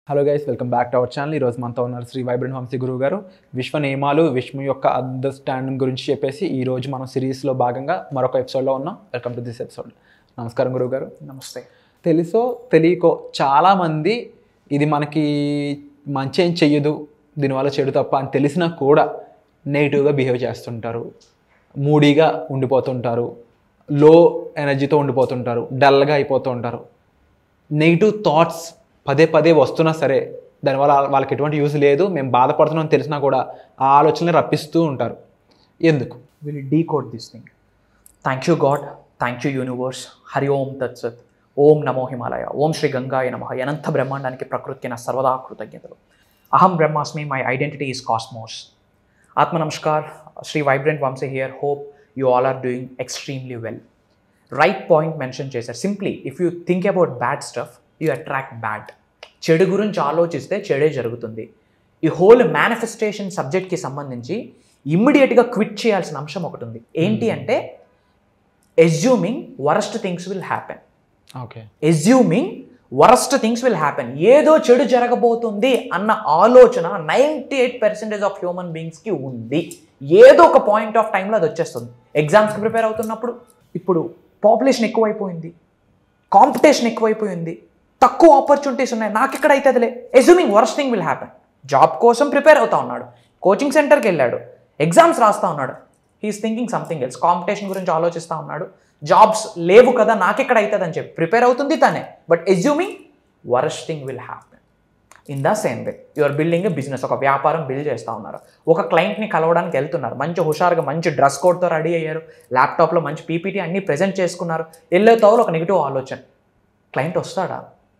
Hello guys welcome back to our channel ఈరోజు మనతో ఉన్నారు శ్రీ వైబ్రెంట్ వంశీ గురువు గారు విశ్వ నియమాలు విశ్వం యొక్క అండర్స్టాండింగ్ గురించి చెప్పేసి ఈ రోజు మనం సిరీస్లో భాగంగా మరొక ఎపిసోడ్లో ఉన్నాం వెల్కమ్ టు దిస్ ఎపిసోడ్ నమస్కారం గురువు గారు నమస్తే తెలుసో తెలియకో చాలామంది ఇది మనకి మంచి ఏం చెయ్యదు దీనివల్ల చెడు తప్ప అని తెలిసినా కూడా నెగిటివ్గా బిహేవ్ చేస్తుంటారు మూడీగా ఉండిపోతుంటారు లో ఎనర్జీతో ఉండిపోతుంటారు డల్గా అయిపోతూ ఉంటారు నెగిటివ్ థాట్స్ పదే పదే వస్తున్నా సరే దానివల్ల వాళ్ళకి ఎటువంటి యూజ్ లేదు మేము బాధపడుతున్నాం అని తెలిసినా కూడా ఆ ఆలోచనలు రప్పిస్తూ ఉంటారు ఎందుకు will decode this thing thank you God thank you universe Hari ఓం తత్సత్ ఓం నమో హిమాలయ ఓం శ్రీ గంగాయ నమ అనంత బ్రహ్మాండానికి ప్రకృతి నా సర్వదా కృతజ్ఞతలు అహం బ్రహ్మాస్మి మై ఐడెంటిటీ ఈస్ కాస్మోస్ ఆత్మ నమస్కార్ Shri vibrant Vamsi here hope you all are doing extremely well right point mention చేశారు simply if you think about bad stuff you attract bad చెడు గురించి ఆలోచిస్తే చెడే జరుగుతుంది ఈ హోల్ మేనిఫెస్టేషన్ సబ్జెక్ట్కి సంబంధించి ఇమ్మీడియట్గా క్విట్ చేయాల్సిన అంశం ఒకటి ఉంది ఏంటి అంటే assuming worst things will happen okay assuming worst things will happen ఏదో చెడు జరగబోతుంది అన్న ఆలోచన ninety eight percentage of human బీయింగ్స్కి ఉంది ఏదో ఒక పాయింట్ ఆఫ్ టైంలో అది వచ్చేస్తుంది ఎగ్జామ్స్కి ప్రిపేర్ అవుతున్నప్పుడు ఇప్పుడు పాపులేషన్ ఎక్కువైపోయింది కాంపిటీషన్ ఎక్కువైపోయింది తక్కువ ఆపర్చునిటీస్ ఉన్నాయి నాకు ఇక్కడ అవుతుందిలే assuming worst thing will happen job కోసం ప్రిపేర్ అవుతా ఉన్నాడు కోచింగ్ సెంటర్కి వెళ్ళాడు ఎగ్జామ్స్ రాస్తా ఉన్నాడు he is thinking something else competition గురించి ఆలోచిస్తూ ఉన్నాడు జాబ్స్ లేవు కదా నాకు ఇక్కడ అవుతుంది అని చెప్పి ప్రిపేర్ అవుతుంది తనే but assuming worst thing will happen in the same way your building a business ఒక వ్యాపారం బిల్డ్ చేస్తూ ఉన్నారు ఒక క్లయింట్ని కలవడానికి వెళ్తున్నారు మంచి హుషారుగా మంచి డ్రెస్ కోడ్తో రెడీ అయ్యారు ల్యాప్టాప్లో మంచి పీపీటీ అన్నీ ప్రజెంట్ చేసుకున్నారు వెళ్ళే తోలు ఒక నెగిటివ్ ఆలోచన క్లయింట్ వస్తాడా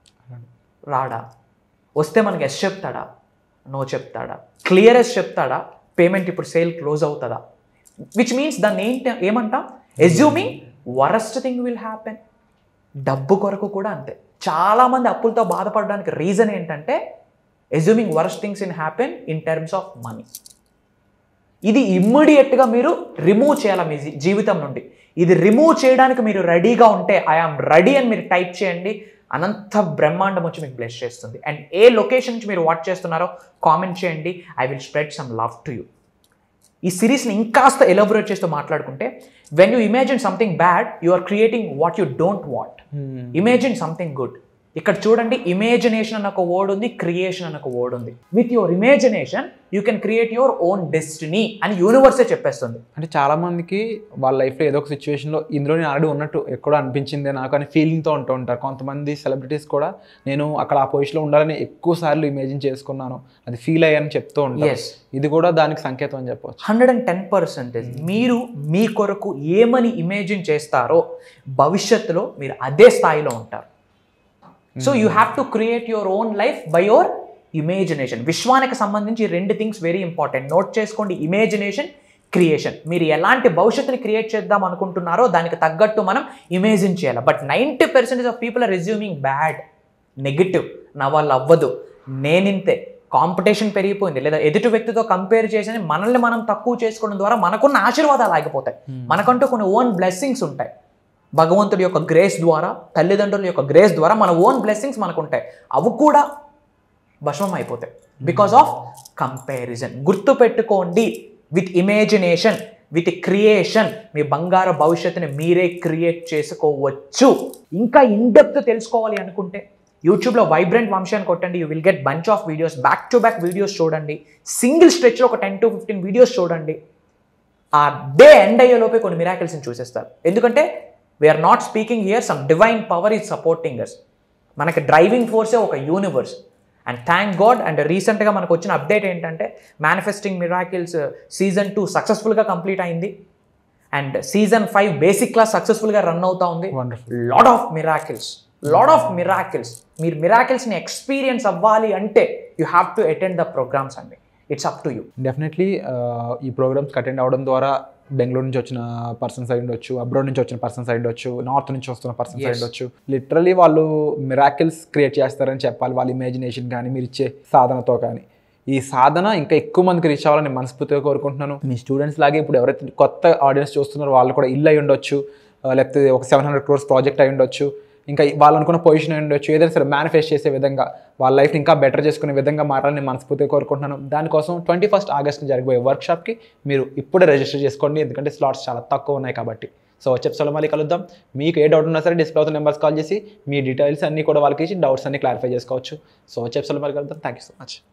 రాడా వస్తే మనకి ఎస్ చెప్తాడా నో చెప్తాడా క్లియర్ ఎస్ చెప్తాడా పేమెంట్ ఇప్పుడు సేల్ క్లోజ్ అవుతుందా విచ్ మీన్స్ దాన్ని ఏంటి ఏమంటాం assuming worst thing will happen డబ్బు కొరకు కూడా అంతే చాలామంది అప్పులతో బాధపడడానికి రీజన్ ఏంటంటే assuming worst things in happen in terms of money ఇది ఇమ్మీడియట్గా మీరు రిమూవ్ చేయాలి మీ జీ- జీవితం నుండి ఇది రిమూవ్ చేయడానికి మీరు రెడీగా ఉంటే ఐఆమ్ రెడీ అని మీరు టైప్ చేయండి అనంత బ్రహ్మాండం వచ్చి మీకు బ్లెస్ చేస్తుంది అండ్ ఏ లొకేషన్ నుంచి మీరు వాచ్ చేస్తున్నారో కామెంట్ చేయండి I will spread some love to you ఈ సిరీస్ని ఇంకాస్త ఎలాబొరేట్ చేస్తూ మాట్లాడుకుంటే when you imagine something bad you are creating what you don't want imagine something good ఇక్కడ చూడండి ఇమేజినేషన్ అన్న ఒక వర్డ్ ఉంది క్రియేషన్ అన్న ఒక వర్డ్ ఉంది with your imagination you can create your own destiny అని యూనివర్సే చెప్పేస్తుంది అంటే చాలా మందికి వాళ్ళ లైఫ్లో ఏదో ఒక సిచ్యువేషన్లో ఇందులో నేను ఆల్రెడీ ఉన్నట్టు ఎక్కడో అనిపించింది నాకు అని ఫీలింగ్తో ఉంటూ ఉంటారు కొంతమంది సెలబ్రిటీస్ కూడా నేను అక్కడ ఆ పొజిషన్లో ఉండాలని ఎక్కువ సార్లు ఇమేజిన్ చేసుకున్నాను అది ఫీల్ అయ్యాని చెప్తూ ఉంటారు ఎస్ ఇది కూడా దానికి సంకేతం అని చెప్పవచ్చు హండ్రెడ్ అండ్ టెన్ పర్సెంటేజ్ మీరు మీ కొరకు ఏమని ఇమేజిన్ చేస్తారో భవిష్యత్తులో మీరు అదే స్థాయిలో ఉంటారు so you have to create your own life by your imagination విశ్వానికి సంబంధించి ఈ రెండు థింగ్స్ వెరీ ఇంపార్టెంట్ నోట్ చేసుకోండి ఇమేజినేషన్ క్రియేషన్ మీరు ఎలాంటి భవిష్యత్తుని క్రియేట్ చేద్దాం అనుకుంటున్నారో దానికి తగ్గట్టు మనం ఇమేజిన్ చేయాలి but ninety percentage of people are assuming bad negative నా వాళ్ళు అవ్వదు నేనింతే కాంపిటీషన్ పెరిగిపోయింది లేదా ఎదుటి వ్యక్తితో కంపేర్ చేసి మనల్ని మనం తక్కువ చేసుకోవడం ద్వారా మనకున్న ఆశీర్వాదాలు ఆగిపోతాయి మనకంటూ కొన్ని ఓన్ బ్లెస్సింగ్స్ ఉంటాయి భగవంతుడి యొక్క గ్రేస్ ద్వారా తల్లిదండ్రుల యొక్క గ్రేస్ ద్వారా మన ఓన్ బ్లెస్సింగ్స్ మనకు ఉంటాయి అవి కూడా భస్మం అయిపోతాయి బికాస్ ఆఫ్ కంపారిజన్ గుర్తు పెట్టుకోండి విత్ ఇమేజినేషన్ విత్ క్రియేషన్ మీ బంగారు భవిష్యత్తుని మీరే క్రియేట్ చేసుకోవచ్చు ఇంకా ఇన్డెప్త్ తెలుసుకోవాలి అనుకుంటే యూట్యూబ్లో వైబ్రెంట్ వంశీ అని కొట్టండి you will get bunch of videos back to back videos చూడండి సింగిల్ స్ట్రెచ్లో ఒక టెన్ టు ఫిఫ్టీన్ వీడియోస్ చూడండి ఆ డే ఎండ్ అయ్యేలోపే కొన్ని మిరాకిల్స్ని చూసేస్తారు ఎందుకంటే we are not speaking here some divine power is supporting us మనకి డ్రైవింగ్ ఫోర్సే ఒక universe and thank God and రీసెంట్గా మనకు వచ్చిన అప్డేట్ ఏంటంటే మేనిఫెస్టింగ్ మిరాకిల్స్ సీజన్ టూ సక్సెస్ఫుల్గా కంప్లీట్ అయింది and season five basic class సక్సెస్ఫుల్గా రన్ అవుతా ఉంది wonderful lot of miracles lot of miracles మీరు మిరాకిల్స్ని ఎక్స్పీరియన్స్ అవ్వాలి అంటే you have to attend the programs అండి it's up to you definitely ఈ ప్రోగ్రామ్స్కి అటెండ్ అవ్వడం ద్వారా బెంగళూరు నుంచి వచ్చిన పర్సన్స్ అయి ఉండొచ్చు అబ్రాడ్ నుంచి వచ్చిన పర్సన్స్ అయి ఉండొచ్చు నార్త్ నుంచి వస్తున్న పర్సన్స్ అయి Yes. ఉండొచ్చు లిటరలీ వాళ్ళు మిరాకిల్స్ క్రియేట్ చేస్తారని చెప్పాలి వాళ్ళ ఇమాజినేషన్ కానీ మీరు ఇచ్చే సాధనతో కానీ ఈ సాధన ఇంకా ఎక్కువ మందికి రీచ్ అవ్వాలని మనస్ఫూర్తిగా కోరుకుంటున్నాను మీ స్టూడెంట్స్ లాగే ఇప్పుడు ఎవరైతే కొత్త ఆడియన్స్ చూస్తున్నారో వాళ్ళు కూడా ఇల్లు అయి ఉండొచ్చు ఆ, లేకపోతే ఒక సెవెన్ హండ్రెడ్ క్రోర్స్ ప్రాజెక్ట్ అయి ఉండొచ్చు ఇంకా వాళ్ళు అనుకున్న పొజిషన్ ఉండొచ్చు ఏదైనా సరే మేనిఫెస్ట్ చేసే విధంగా వాళ్ళ లైఫ్ని ఇంకా బెటర్ చేసుకునే విధంగా మారాలని మనస్ఫూర్తిగా కోరుకుంటున్నాను దానికోసం ట్వంటీ ఫస్ట్ ఆగస్ట్ జరగబోయే వర్క్షాప్కి మీరు ఇప్పుడే రిజిస్టర్ చేసుకోండి ఎందుకంటే స్లాట్స్ చాలా తక్కువ ఉన్నాయి కాబట్టి సో వచ్చే ఎపిసోడ్లో మళ్ళీ కలుద్దాం మీకు ఏ డౌట్ ఉన్నా సరే డిస్ప్లే అవుతున్న నెంబర్స్ కాల్ చేసి మీ డీటెయిల్స్ అన్నీ కూడా వాళ్ళకి ఇచ్చి డౌట్స్ అన్ని క్లారిఫై చేసుకోవచ్చు సో వచ్చే ఎపిసోడ్లో మళ్ళీ కలుద్దాం థ్యాంక్ యూ సో మచ్